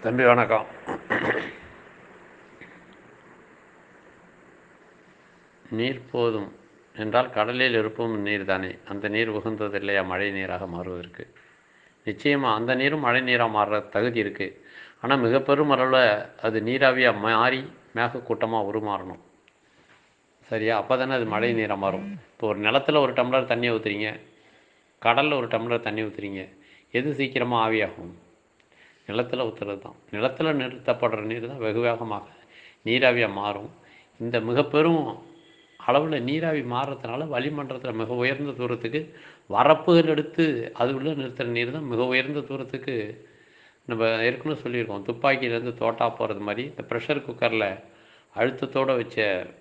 தம்பி வணக்கம் நீர் போதும் என்றால் கடலில் இருப்பும் நீர் தானே அந்த நீர் உகந்தது இல்லையா மழை நீராக மாறுவதற்கு நிச்சயமாக அந்த நீரும் மழை நீராக மாறுற தகுதி இருக்குது ஆனால் மிக பெரும் அளவில் அது நீராவியாக மாறி மேகக்கூட்டமாக உருமாறணும் சரியா அப்போ தானே அது மழை நீராக மாறும் இப்போ ஒரு நிலத்துல ஒரு டம்ளர் தண்ணி ஊற்றுறீங்க கடலில் ஒரு டம்ளர் தண்ணி ஊற்றுறீங்க எது சீக்கிரமாக ஆவியாகும் நிலத்தில் ஊற்றுறது தான் நிலத்தில் நிறுத்தப்படுற நீர் தான் வெகு வேகமாக நீராவியாக மாறும் இந்த மிக பெரும் அளவில் நீராவி மாறுறதுனால வளிமண்டலத்தில் மிக உயர்ந்த தூரத்துக்கு வரப்புகள் எடுத்து அது உள்ள நிறுத்துகிற நீர் தான் மிக உயர்ந்த தூரத்துக்கு நம்ம ஏற்கனவே சொல்லியிருக்கோம் துப்பாக்கியிலேருந்து தோட்டா போகிறது மாதிரி இந்த ப்ரெஷர் குக்கரில் அழுத்தத்தோடு வச்ச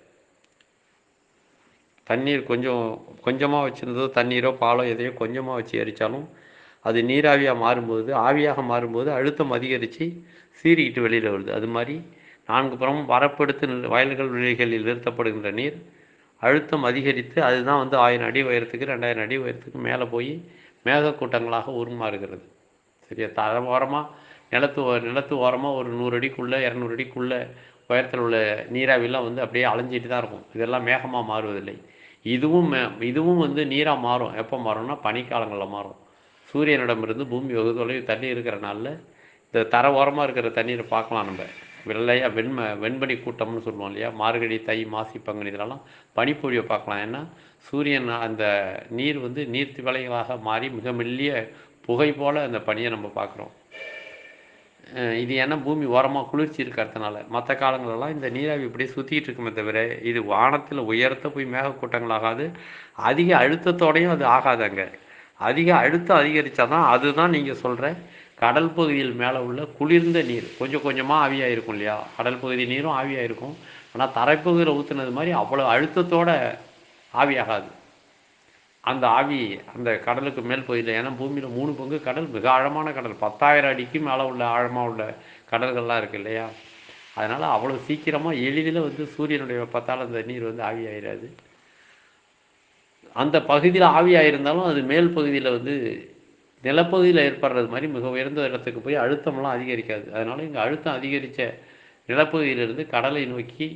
தண்ணீர் கொஞ்சம் கொஞ்சமாக வச்சுருந்ததோ தண்ணீரோ பாலோ எதையோ கொஞ்சமாக வச்சு எரித்தாலும் அது நீராவியாக மாறும்போது ஆவியாக மாறும்போது அழுத்தம் அதிகரித்து சீறிக்கிட்டு வெளியில் வருது அது மாதிரி நான்கு புறமும் வரப்பெடுத்து நிறு- வயல்கள் வெளிகளில் நிறுத்தப்படுகின்ற நீர் அழுத்தம் அதிகரித்து அதுதான் வந்து ஆயிரம் அடி உயரத்துக்கு ரெண்டாயிரம் அடி உயரத்துக்கு மேலே போய் மேகக்கூட்டங்களாக உருமாறுகிறது சரியா தர ஓரமாக நிலத்து ஓ- நிலத்து ஓரமாக ஒரு நூறு அடிக்குள்ளே இரநூறு அடிக்குள்ளே உயரத்தில் உள்ள நீராவிலாம் வந்து அப்படியே அலைஞ்சிட்டு தான் இருக்கும் இதெல்லாம் மேகமாக மாறுவதில்லை இதுவும் மே இதுவும் வந்து நீராக மாறும் எப்போ மாறும்னா பனிக்காலங்களில் மாறும் சூரியனிடமிருந்து பூமி வெகு தொலைவு தண்ணி இருக்கிற நாளில் இந்த தர ஓரமாக இருக்கிற தண்ணீரை பார்க்கலாம் நம்ம வெள்ளையா வெண்ம வெண்பனி கூட்டம்னு சொல்லுவோம் இல்லையா மார்கழி தை மாசி பங்குனி இதெல்லாம் பனிப்பொழிவை பார்க்கலாம் ஏன்னா சூரியன் அந்த நீர் வந்து நீர் திவலைகளாக மாறி மிக மெல்லிய புகை போல அந்த பனியை நம்ம பார்க்குறோம் அஹ் இது ஏன்னா பூமி ஓரமாக குளிர்ச்சி இருக்கிறதுனால மற்ற காலங்களெல்லாம் இந்த நீராவி இப்படியே சுற்றிக்கிட்டு இருக்குமே தவிர இது வானத்தில் உயரத்த போய் மேகக்கூட்டங்களாகாது அதிக அழுத்தத்தோடையும் அது ஆகாது அங்கே அதிக அழுத்தம் அதிகரித்தா தான் அதுதான் நீங்கள் சொல்கிற கடல் பகுதியில் மேலே உள்ள குளிர்ந்த நீர் கொஞ்சம் கொஞ்சமாக ஆவியாக இருக்கும் இல்லையா கடல் பகுதி நீரும் ஆவியாக இருக்கும் ஆனால் தரைப்பகுதியில் ஊற்றுனது மாதிரி அவ்வளோ அழுத்தத்தோட ஆவியாகாது அந்த ஆவி அந்த கடலுக்கு மேல் பகுதியில் ஏன்னா பூமியில் மூணு பங்கு கடல் மிக ஆழமான கடல் பத்தாயிரம் அடிக்கு மேலே உள்ள ஆழமாக உள்ள கடல்கள்லாம் இருக்குது இல்லையா அதனால் அவ்வளோ சீக்கிரமாக எளிதில் வந்து சூரியனுடைய வெப்பத்தால் அந்த நீர் வந்து ஆவியாயிராது அந்த பகுதியில் ஆவியாயிருந்தாலும் அது மேல் பகுதியில் வந்து நிலப்பகுதியில் ஏற்படுறது மாதிரி மிக உயர்ந்த இடத்துக்கு போய் அழுத்தம்லாம் அதிகரிக்காது அதனால் இங்கே அழுத்தம் அதிகரித்த நிலப்பகுதியிலிருந்து கடலை நோக்கி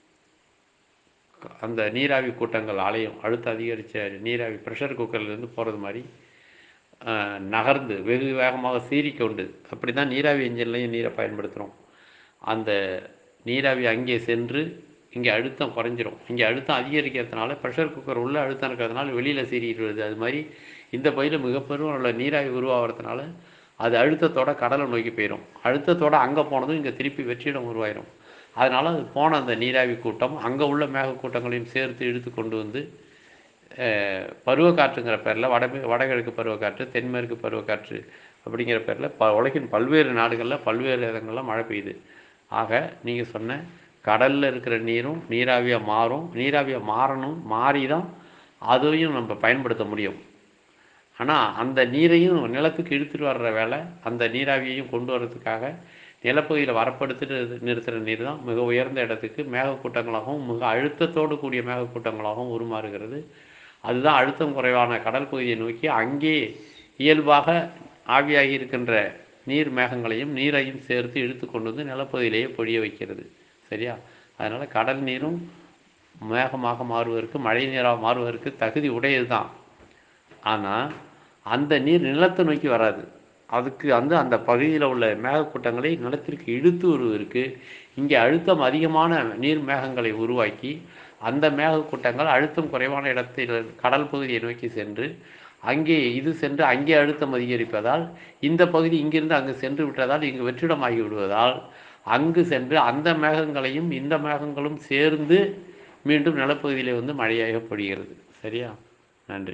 அந்த நீராவி கூட்டங்கள் அலையும் அழுத்தம் அதிகரித்த நீராவி ப்ரெஷர் குக்கர்லேருந்து போகிறது மாதிரி ஆஹ், நகர்ந்து வெகு வேகமாக சீறிக்கொண்டு அப்படி தான் நீராவி என்ஜின்லையும் நீரை பயன்படுத்துகிறோம் அந்த நீராவி அங்கே சென்று இங்கே அழுத்தம் குறைஞ்சிரும் இங்கே அழுத்தம் அதிகரிக்கிறதுனால ப்ரெஷர் குக்கர் உள்ள அழுத்தம் இருக்கிறதுனால வெளியில் சீறிட்டு வருது அது மாதிரி இந்த பகுதியில் மிகப்பெரும் உள்ள நீராவி உருவாகிறதுனால அது அழுத்தத்தோட கடலை நோக்கி போயிடும் அழுத்தத்தோட அங்கே போனதும் இங்கே திருப்பி வெற்றிடம் உருவாயிடும் அதனால் அது போன அந்த நீராவி கூட்டம் அங்கே உள்ள மேகக்கூட்டங்களையும் சேர்த்து இழுத்து கொண்டு வந்து அஹ், பருவக்காற்றுங்கிற பேரில் வடமே வடகிழக்கு பருவக்காற்று தென்மேற்கு பருவக்காற்று அப்படிங்கிற பேரில் ப உலகின் பல்வேறு நாடுகளில் பல்வேறு இடங்களில் மழை பெய்யுது ஆக நீங்கள் சொன்ன கடலில் இருக்கிற நீரும் நீராவியாக மாறும் நீராவியாக மாறணும் மாறி தான் அதையும் நம்ம பயன்படுத்த முடியும் ஆனால் அந்த நீரையும் நிலத்துக்கு இழுத்துட்டு வர்ற வேலை அந்த நீராவியையும் கொண்டு வர்றதுக்காக நிலப்பகுதியில் வரப்படுத்திட்டு நிறுத்துகிற நீர் தான் மிக உயர்ந்த இடத்துக்கு மேகக்கூட்டங்களாகவும் மிக அழுத்தத்தோடு கூடிய மேகக்கூட்டங்களாகவும் உருமாறுகிறது அதுதான் அழுத்தம் குறைவான கடல் பகுதியை நோக்கி அங்கே இயல்பாக ஆவியாகி இருக்கின்ற நீர் மேகங்களையும் நீரையும் சேர்த்து இழுத்து கொண்டு வந்து நிலப்பகுதியிலேயே பொழிய வைக்கிறது சரியா அதனால் கடல் நீரும் மேகமாக மாறுவதற்கு மழை நீராக மாறுவதற்கு தகுதி உடையது தான் ஆனால் அந்த நீர் நிலத்தை நோக்கி வராது அதுக்கு வந்து அந்த பகுதியில் உள்ள மேகக்கூட்டங்களை நிலத்திற்கு இழுத்து வருவதற்கு இங்கே அழுத்தம் அதிகமான நீர் மேகங்களை உருவாக்கி அந்த மேகக்கூட்டங்கள் அழுத்தம் குறைவான இடத்தில் கடல் பகுதியை நோக்கி சென்று அங்கே இது சென்று அங்கே அழுத்தம் அதிகரிப்பதால் இந்த பகுதி இங்கிருந்து அங்கு சென்று விட்டதால் இங்கு வெற்றிடமாகி விடுவதால் அங்கு சென்று அந்த மேகங்களையும் இந்த மேகங்களும் சேர்ந்து மீண்டும் நிலப்பகுதியிலே வந்து மழையாக பொழிகிறது சரியா நன்றி